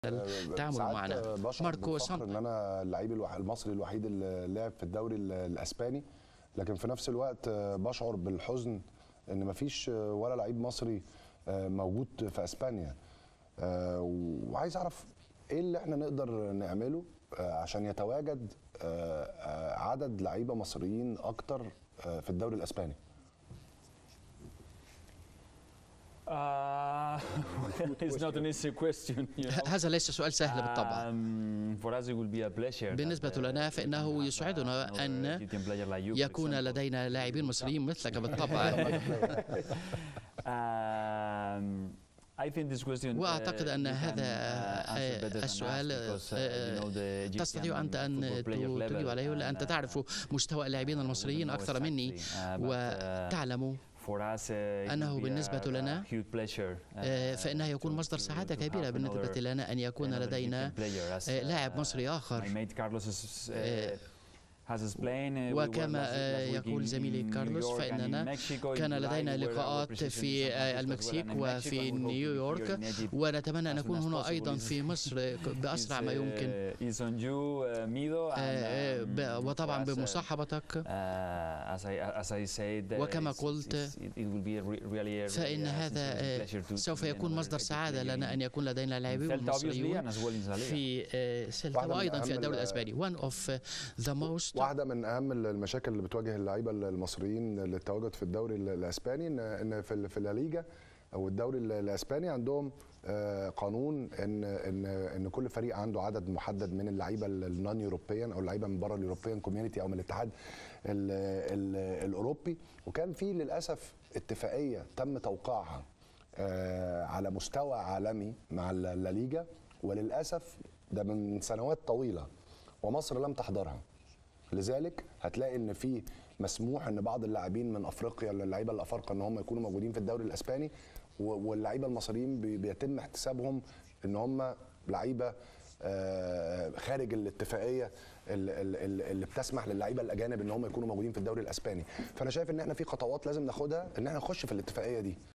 التعامل ساعات معنا بشعر ماركو بالفخر سامبا ان انا اللعيب الوح- المصري الوحيد اللي لعب في الدوري ال- الاسباني لكن في نفس الوقت بشعر بالحزن ان مفيش ولا لعيب مصري موجود في اسبانيا آه، وعايز اعرف ايه اللي احنا نقدر نعمله آه، عشان يتواجد آه، آه، عدد لعيبه مصريين اكتر آه، في الدوري الاسباني Uh, it's not an easy question. You know? هذا ليس سؤال سهل بالطبع Um, for us it will be a pleasure. بالنسبة that, uh, لنا we فإنه have يسعدنا another أن Egyptian player like you, for يكون example. لدينا لاعبين مصريين مثلك بالطبع Um, I think this question, uh, وأعتقد أن you can, هذا uh, answer better than us السؤال because, uh, you know the Egyptian تستطيع أنت أن football player تجيب level عليه and, لأنت uh, تعرف مستوى اللاعبين uh, we المصريين know أكثر مني exactly, uh, but, uh, وتعلم for us, uh, it أنه will be بالنسبة a- a لنا، huge pleasure, uh, آه، فإنه يكون to- مصدر to- سعادة to كبيرة have بالنسبة another- لنا أن يكون another لدينا Egyptian player as, آه، لاعب uh, مصري my آخر mate Carlos is, uh, آه، has explained, uh, we were وكما last- آه، last week يقول in- زميلي in New كارلوس York and in فإننا Mexico in كان July. لدينا We were لقاءات representing في San آه، Francisco المكسيك as well and in Mexico, وفي and we hope to be نيويورك here in Egypt ونتمنى أن as soon نكون as هنا possible. أيضا Is- في مصر بأسرع ما is, uh, يمكن is on you, uh, Mido, and, آه، um, ب- for وطبعا us, uh, بمصاحبتك uh, as I as I said, uh, وكما it's- قلت، it's- it it will be a re- really a- فإن really a هذا sincere آه، pleasure to- to سوف be يكون another مصدر Egyptian سعادة player لنا in- أن يكون لدينا in لاعبين Celta obviously مصريون and as well in La Liga. في آه، سيلتا واحدة من وأيضا في أهم الدوري ال- الأسباني one of the most واحدة من أهم المشاكل اللي بتواجه اللعيبة المصريين للتواجد في الدوري ال- الأسباني إن إن في ال- في الليجا أو الدوري ال- الأسباني عندهم آه، قانون إن إن إن كل فريق عنده عدد محدد من اللعيبة النون يوروبيان أو اللعيبة من بره اليوروبيان كوميونتي أو من الاتحاد ال- ال- الأوروبي وكان في للأسف اتفاقية تم توقيعها آه، على مستوى عالمي مع ال- الليجا وللأسف ده من سنوات طويلة ومصر لم تحضرها لذلك هتلاقي ان في مسموح ان بعض اللاعبين من افريقيا اللعيبه الافارقه ان هم يكونوا موجودين في الدوري الاسباني و- واللعيبه المصريين بي- بيتم احتسابهم ان هم لعيبه آه، خارج الاتفاقيه ال- ال- ال- اللي بتسمح للعيبه الاجانب ان هم يكونوا موجودين في الدوري الاسباني فانا شايف ان احنا في خطوات لازم ناخدها ان احنا نخش في الاتفاقيه دي